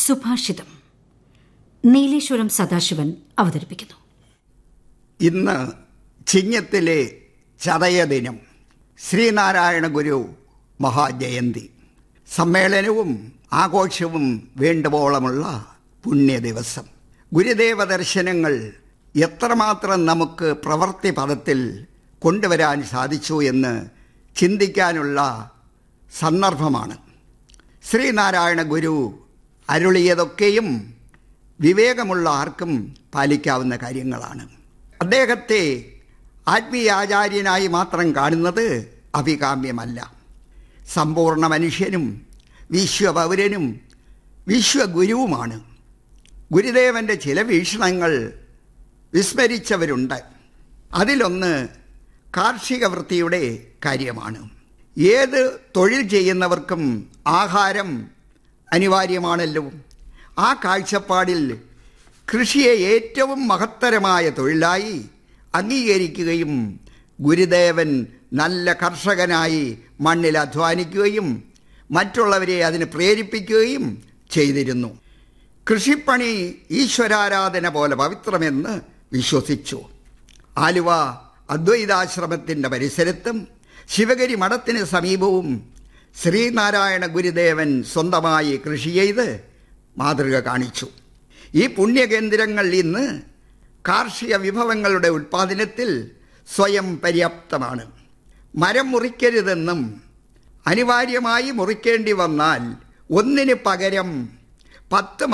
സുഭാഷിതം നീലേശ്വരം സദാശിവൻ അവതരിപ്പിക്കുന്നു ഇന്ന് ചിങ്ങത്തിലെ ചതയ ദിനം ശ്രീനാരായണ ഗുരു മഹാജയന്തി സമ്മേളനവും ആഘോഷവും വേണ്ടുവോളമുള്ള പുണ്യ ദിവസം ഗുരുദേവ ദർശനങ്ങൾ എത്രമാത്രം നമുക്ക് പ്രവൃത്തി പദത്തിൽ കൊണ്ടുവരാൻ സാധിച്ചു എന്ന് ചിന്തിക്കാനുള്ള സന്ദർഭമാണ് ശ്രീനാരായണ ഗുരു അരുളിയതൊക്കെയും വിവേകമുള്ള ആർക്കും പാലിക്കാവുന്ന കാര്യങ്ങളാണ് അദ്ദേഹത്തെ ആത്മീയാചാര്യനായി മാത്രം കാണുന്നത് അഭികാമ്യമല്ല സമ്പൂർണ്ണ മനുഷ്യനും വിശ്വപൗരനും വിശ്വഗുരുവുമാണ് ഗുരുദേവന്റെ ചില വീക്ഷണങ്ങൾ വിസ്മരിച്ചവരുണ്ട് അതിലൊന്ന് കാർഷിക വൃത്തിയുടെ കാര്യമാണ് ഏത് തൊഴിൽ ചെയ്യുന്നവർക്കും ആഹാരം അനിവാര്യമാണല്ലോ ആ കാഴ്ചപ്പാടിൽ കൃഷിയെ ഏറ്റവും മഹത്തരമായ തൊഴിലായി അംഗീകരിക്കുകയും ഗുരുദേവൻ നല്ല കർഷകനായി മണ്ണിൽ അധ്വാനിക്കുകയും മറ്റുള്ളവരെ അതിന് പ്രേരിപ്പിക്കുകയും ചെയ്തിരുന്നു കൃഷിപ്പണി ഈശ്വരാരാധന പോലെ പവിത്രമെന്ന് വിശ്വസിച്ചു ആലുവ അദ്വൈതാശ്രമത്തിൻ്റെ പരിസരത്തും ശിവഗിരി മഠത്തിന് സമീപവും ശ്രീനാരായണ ഗുരുദേവൻ സ്വന്തമായി കൃഷി ചെയ്ത് മാതൃക കാണിച്ചു ഈ പുണ്യകേന്ദ്രങ്ങൾ ഇന്ന് കാർഷിക വിഭവങ്ങളുടെ ഉൽപ്പാദനത്തിൽ സ്വയം പര്യാപ്തമാണ് മരം മുറിക്കരുതെന്നും അനിവാര്യമായി മുറിക്കേണ്ടി വന്നാൽ ഒന്നിന് പകരം പത്ത്